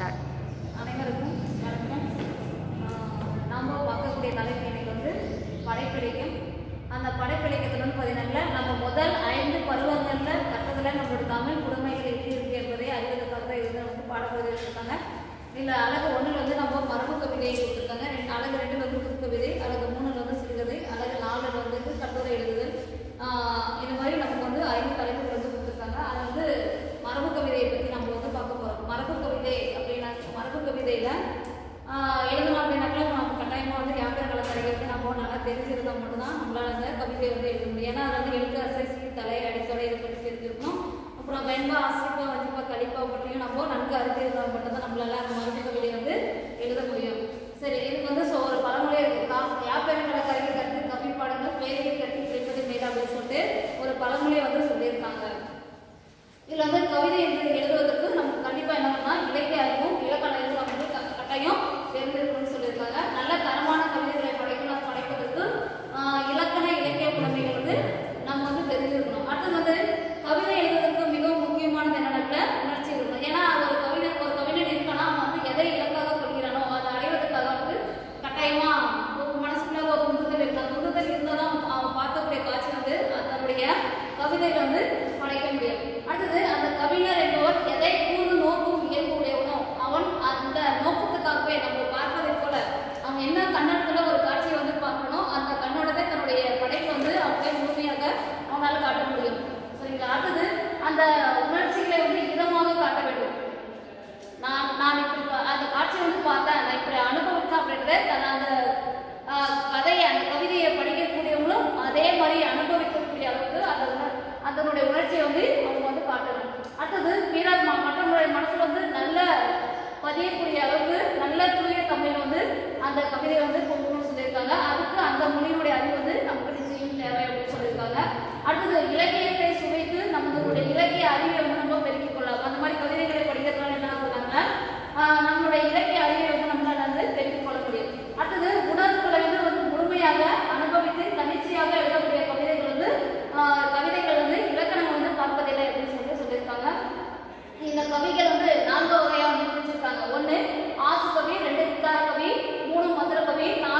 start அனைவருக்கும் வணக்கம் ஆஹ் நாம பார்க்கக்கூடிய தலைப்பு இன்னைக்கு வந்து படைப்பிலக்கியம் அந்த படைப்பிலக்கியத்தில் வந்து பார்த்தீங்கன்னா நம்ம முதல் ஐந்து பருவங்களில் கட்டத்தில் நம்மளோட தமிழ் புதுமைகள் எப்படி இருக்கு என்பதை அறிவதற்காக தான் இது வந்து பாடப்பகுதி வச்சுருக்காங்க இதில் அழகு ஒன்றில் வந்து நம்ம மரபு கவிதையை கொடுத்துருக்காங்க ரெண்டு அழகு ரெண்டில் வந்து புது கவிதை அழகு மூணில் வந்து சிறுகதை அழகு நாலில் வந்து கட்டுரை எழுதுதல் ஆஹ் இது மாதிரி நமக்கு வந்து ஐந்து தலைப்புகள் வந்து கொடுத்துருக்காங்க அதை வந்து மரபு கவிதையை பற்றி நம்ம வந்து பார்க்க போகிறோம் மரபு கவிதை அப்படின்னா மரபு கவிதையில் எழுதணும் அப்படின்னாக்கா நம்ம கட்டாயமாக வந்து வியாபார கலக்கரைகளுக்கு நம்ம நல்லா தெரிஞ்சிருந்தா மட்டும்தான் நம்மளால அந்த கவிதையை வந்து எழுத முடியும் ஏன்னா அது வந்து எழுத்து அசை தலை அடித்தொடை இதை பற்றி தெரிஞ்சிருக்கணும் அப்புறம் வெண்பா ஆசிரியப்பா வஞ்சிப்பா கலிப்பா பற்றியும் நம்ம நன்கு அறிஞ்சிருந்தால் மட்டும்தான் நம்மளால அந்த மரபு கவிதையை வந்து எழுத முடியும் சரி இதுக்கு வந்து ஸோ ஒரு பழமொழியே இருக்கு கா யாப்பெரும் கலக்கரைகள் கற்று கவி பாடுங்கள் பேரையை கட்டி பிடிப்பது மேல் அப்படின்னு சொல்லிட்டு ஒரு பழமொழியை வந்து சொல்லியிருக்காங்க இதுல வந்து கவிதை எழுது எழுதுவதற்கு நமக்கு கண்டிப்பா என்ன பண்ணா இலக்கிய அறிவும் இலக்கண அறிவும் நமக்கு க- கட்டாயம் தெரிஞ்சிருக்கணும்னு சொல்லியிருக்காங்க நல்ல தரமான கவிதைகளை படைக்கணும் படைப்பதற்கு ஆஹ், இலக்கண இலக்கிய புலமைகள் வந்து நம்ம வந்து தெரிஞ்சிருக்கணும் அடுத்தது வந்து கவிதை எழுதுவதற்கு மிகவும் முக்கியமானது என்னன்னா உணர்ச்சி இருக்கணும் ஏன்னா ஒரு கவிஞர் ஒரு கவிஞன் இருக்கானா அவன் வந்து எதை இலக்காக கொள்கிறானோ அதை அடைவதற்காக வந்து கட்டாயமா ஒரு மனசுக்குள்ள ஒரு உந்துதல் இருக்கு அந்த உந்துதல் இருந்தால் தான் அவன் பார்க்கக்கூடிய காட்சி வந்து தன்னுடைய கவிதையில வந்து படைக்க முடியும் அடுத்தது அந்த கவிஞர் என்பவர் எதை கூர்ந்து நோக்கும் இயல்பு உடையவனோ அவன் அந்த நோக்கத்துக்காகவே நம்ம பார்ப்பதை போல அவன் என்ன கண்ணோட்டத்துல ஒரு காட்சியை வந்து பார்க்கணும் அந்த கண்ணோட்டத்தை தன்னுடைய படைப்பு வந்து அவங்களே முழுமையாக அவனால காட்ட முடியும் சரிங்களா அடுத்தது அந்த உணர்ச்சிகளை வந்து இதமாக காட்ட வேண்டும் நான் நான் இப்படி பா- அந்த காட்சியை வந்து பார்த்தேன் நான் இப்படி அனுபவித்தேன் அப்படின்றத தன் அந்த ஆஹ், கதையை அந்த கவிதையை படிக்கக்கூடியவங்களும் அதே மாதிரி அனுபவிக்கக்கூடிய அளவுக்கு அந்த உணர் அதனுடைய உணர்ச்சியை வந்து அவங்க வந்து காட்டணும் அடுத்தது பிற ம- மற்றவங்களுடைய மனசுல வந்து நல்ல பதியக்கூடிய அளவுக்கு நல்ல தூய தமிழ் வந்து அந்த கவிதையை வந்து கொண்டு சொல்லியிருக்காங்க அதுக்கு அந்த மொழியினுடைய அறிவு வந்து நமக்கு நிச்சயம் தேவை அப்படின்னு சொல்லியிருக்காங்க அடுத்தது இலக்கியத்தை சுவைத்து நம்மளுடைய இலக்கிய அறிவை வந்து நம்ம பெருக்கிக் கொள்ளலாம் அந்த மாதிரி கவிதைகளை படிக்கிறதுனால என்ன ஆகுதுனாங்க ஆஹ் நம்மளுடைய இலக்கிய அறிவை வந்து நம்மளால வந்து பெருக்கிக் கொள்ள முடியும் அடுத்தது உணர்வுகளை வந்து வந்து முழுமையாக அனுபவித்து தன்னிச்சையாக எழுதக்கூடிய கவிதைகள் வந்து ஆஹ் கவிதைகள் வந்து இலக்கணம் வந்து பார்ப்பதில்லை அப்படின்னு சொல்லி சொல்லியிருக்காங்க இந்த கவிகள் வந்து நான்கு வகையா வந்து பிரிச்சிருக்காங்க ஒண்ணு ஆசு கவி ரெண்டு வித்தார கவி மூணு மதுர கவி நாலு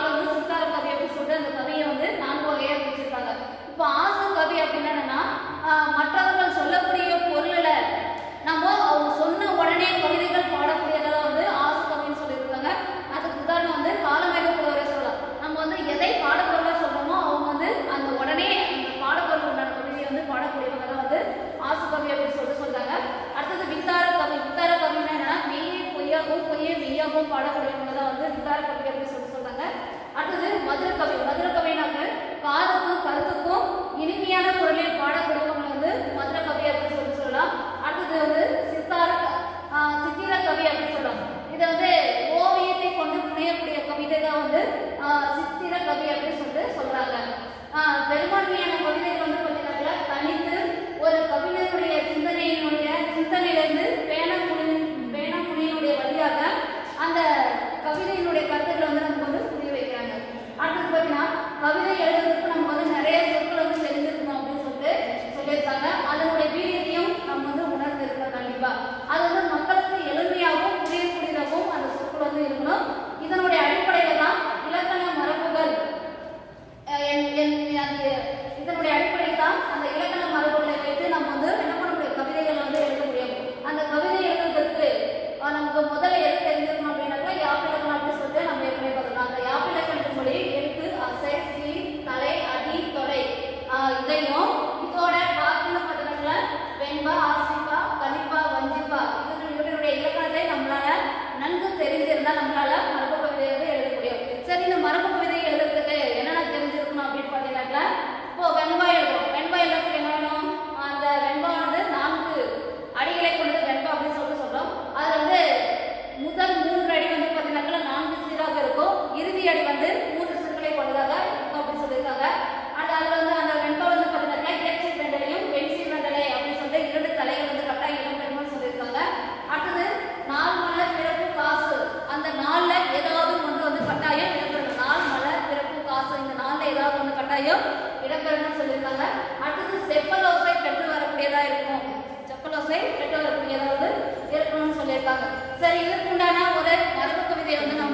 கொடுத்துருக்காங்க சரி இதற்கு உண்டான ஒரு மரபு கவிதையை வந்து நம்ம